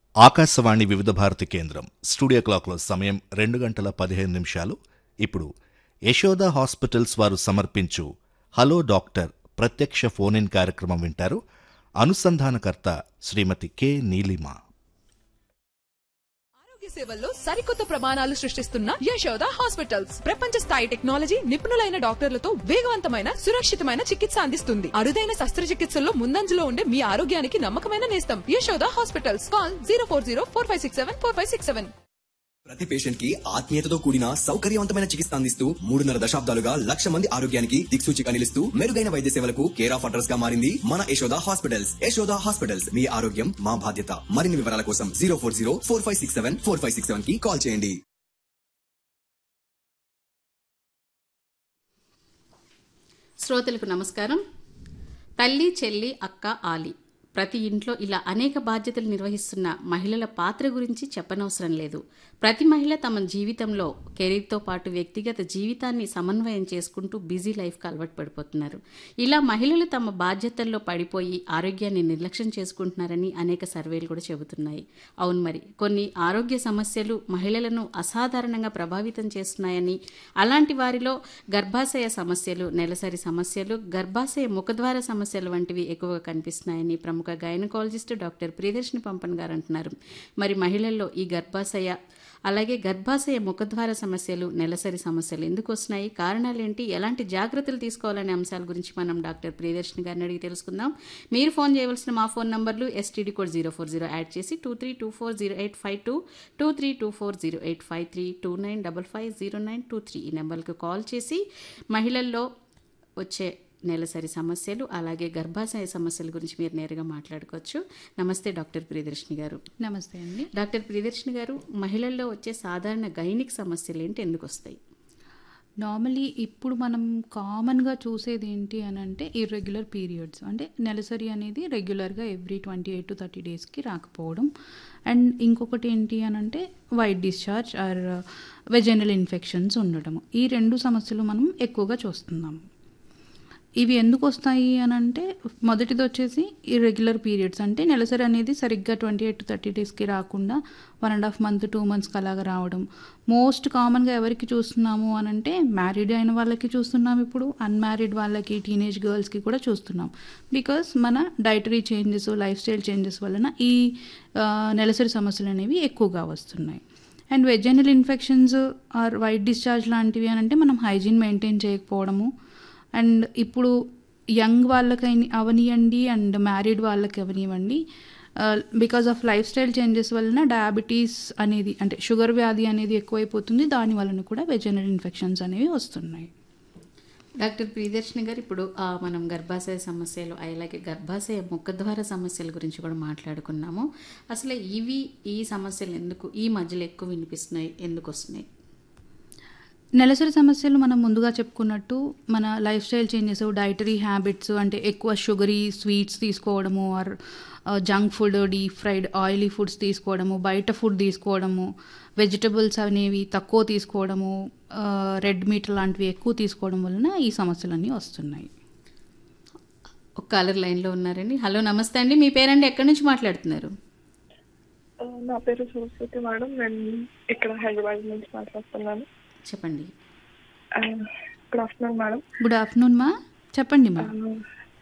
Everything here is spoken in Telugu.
ఆకాశవాణి వివిధ భారతి కేంద్రం స్టూడియో క్లాక్లో సమయం రెండు గంటల పదిహేను నిమిషాలు ఇప్పుడు యశోద హాస్పిటల్స్ వారు సమర్పించు హలో డాక్టర్ ప్రత్యక్ష ఫోన్ ఇన్ కార్యక్రమం వింటారు అనుసంధానకర్త శ్రీమతి కె నీలిమా ఆరోగ్య సేవల్లో సరికొత్త ప్రమాణాలు సృష్టిస్తున్న యశోద హాస్పిటల్స్ ప్రపంచ స్థాయి టెక్నాలజీ నిపుణులైన డాక్టర్లతో వేగవంతమైన సురక్షితమైన చికిత్స అందిస్తుంది అరుదైన శస్త్రచికిత్సల్లో ముందంజలో ఉండే మీ ఆరోగ్యానికి నమ్మకమైన నేస్తం Yashoda hospitals call zero four zero four five six seven four five six seven ప్రతి పేషెంట్ కి ఆత్మీయతతో కూడిన సౌకర్యవంతమైన చికిత్స అందిస్తూ మూడున్నర దశాబ్దాలుగా లక్ష మంది ఆరోగ్యానికి దిక్సూచిగా నిలుస్తూ మెరుగైన వైద్య సేవలకు కేర్ ఆఫ్ అడ్రస్ గా మారింది మన యశోద హాస్పిటల్స్ యశోద హాస్పిటల్స్ మీ ఆరోగ్యం మా బాధ్యత మరిన్ని వివరాల కోసం zero four zero four five six seven four five six seven కి కాల్ చేయండి శ్రోతలకు నమస్కారం తల్లి చెల్లి అక్క ఆలి ప్రతి ఇంట్లో ఇలా అనేక బాధ్యతలు నిర్వహిస్తున్న మహిళల పాత్ర గురించి చెప్పనవసరం లేదు ప్రతి మహిళ తమ జీవితంలో కెరీర్తో పాటు వ్యక్తిగత జీవితాన్ని సమన్వయం చేసుకుంటూ బిజీ లైఫ్కి అలవాటు పడిపోతున్నారు ఇలా మహిళలు తమ బాధ్యతల్లో పడిపోయి ఆరోగ్యాన్ని నిర్లక్ష్యం చేసుకుంటున్నారని అనేక సర్వేలు కూడా చెబుతున్నాయి అవును మరి కొన్ని ఆరోగ్య సమస్యలు మహిళలను అసాధారణంగా ప్రభావితం చేస్తున్నాయని అలాంటి వారిలో గర్భాశయ సమస్యలు నెలసరి సమస్యలు గర్భాశయ ముఖద్వార సమస్యలు వంటివి ఎక్కువగా కనిపిస్తున్నాయని ప్రముఖ గైనకాలజిస్ట్ డాక్టర్ ప్రియదర్శిని పంపన్ గారు అంటున్నారు మరి మహిళల్లో ఈ గర్భాశయ అలాగే గర్భాశయ ముఖద్వార సమస్యలు నెలసరి సమస్యలు ఎందుకు వస్తున్నాయి కారణాలేంటి ఎలాంటి జాగ్రత్తలు తీసుకోవాలనే అంశాల గురించి మనం డాక్టర్ ప్రియదర్శిని గారిని అడిగి తెలుసుకుందాం మీరు ఫోన్ చేయవలసిన మా ఫోన్ నంబర్లు STD code zero four zero add చేసి two three two four zero eight five two two three two four zero eight five three two nine double five zero nine two three ఈ నెంబర్కి కాల్ చేసి మహిళల్లో వచ్చే నెలసరి సమస్యలు అలాగే గర్భాశయ సమస్యల గురించి మీరు నేరుగా మాట్లాడుకోవచ్చు నమస్తే డాక్టర్ ప్రియదర్శిని గారు నమస్తే అండి డాక్టర్ ప్రియదర్శిని గారు మహిళల్లో వచ్చే సాధారణ గైనిక్ సమస్యలు ఏంటి ఎందుకు వస్తాయి నార్మలీ ఇప్పుడు మనం కామన్గా చూసేది ఏంటి అని అంటే ఇర్రెగ్యులర్ పీరియడ్స్ అంటే నెలసరి అనేది రెగ్యులర్గా every twenty eight to thirty డేస్కి రాకపోవడం అండ్ ఇంకొకటి ఏంటి అని అంటే white discharge or vaginal infections ఉండడం ఈ రెండు సమస్యలు మనం ఎక్కువగా చూస్తున్నాము ఇవి ఎందుకు వస్తాయి అని అంటే మొదటిది వచ్చేసి ఇర్రెగ్యులర్ పీరియడ్స్ అంటే నెలసరి అనేది సరిగ్గా ట్వంటీ ఎయిట్ థర్టీ డేస్కి రాకుండా one and half month two మంత్స్కి అలాగా రావడం మోస్ట్ కామన్గా ఎవరికి చూస్తున్నాము అని అంటే మ్యారీడ్ అయిన వాళ్ళకి చూస్తున్నాం ఇప్పుడు అన్మ్యారీడ్ వాళ్ళకి టీనేజ్ గర్ల్స్కి కూడా చూస్తున్నాం బికాస్ మన dietary changes lifestyle changes వలన ఈ ఆ, నెలసరి సమస్యలు అనేవి ఎక్కువగా వస్తున్నాయి and vaginal infections or white discharge లాంటివి అని అంటే మనం హైజీన్ మెయింటైన్ చేయకపోవడము అండ్ ఇప్పుడు యంగ్ వాళ్ళకి అవనివ్వండి అండ్ మ్యారీడ్ వాళ్ళకి అవనివ్వండి because of lifestyle changes వలన డయాబెటీస్ అనేది అంటే షుగర్ వ్యాధి అనేది ఎక్కువైపోతుంది దాని వలన కూడా వెజనల్ ఇన్ఫెక్షన్స్ అనేవి వస్తున్నాయి డాక్టర్ ప్రియదర్శిని గారు ఇప్పుడు ఆ, మనం గర్భాశయ సమస్యలు అలాగే గర్భాశయ ముఖద్వార సమస్యల గురించి కూడా మాట్లాడుకున్నాము అసలు ఇవి ఈ సమస్యలు ఎందుకు ఈ మధ్యలో ఎక్కువ వినిపిస్తున్నాయి ఎందుకు వస్తున్నాయి నెలసరి సమస్యలు మనం ముందుగా చెప్పుకున్నట్టు మన lifestyle changes dietary habits అంటే ఎక్కువ షుగరీ స్వీట్స్ తీసుకోవడము or junk food deep fried oily foods తీసుకోవడము బయట ఫుడ్ తీసుకోవడము వెజిటబుల్స్ అనేవి తక్కువ తీసుకోవడము రెడ్ మీట్ లాంటివి ఎక్కువ తీసుకోవడం వలన ఈ సమస్యలన్నీ వస్తున్నాయి ఒక కాలర్ లైన్లో ఉన్నారండి హలో నమస్తే అండి మీ పేరండి ఎక్కడి నుంచి మాట్లాడుతున్నారు ఆ, నా పేరు సరస్వతి మేడం నేను ఇక్కడ హైదరాబాద్ నుంచి మాట్లాడుతున్నాను చెప్పండి ఆ, good afternoon madam good afternoon మా చెప్పండి మా ఆ,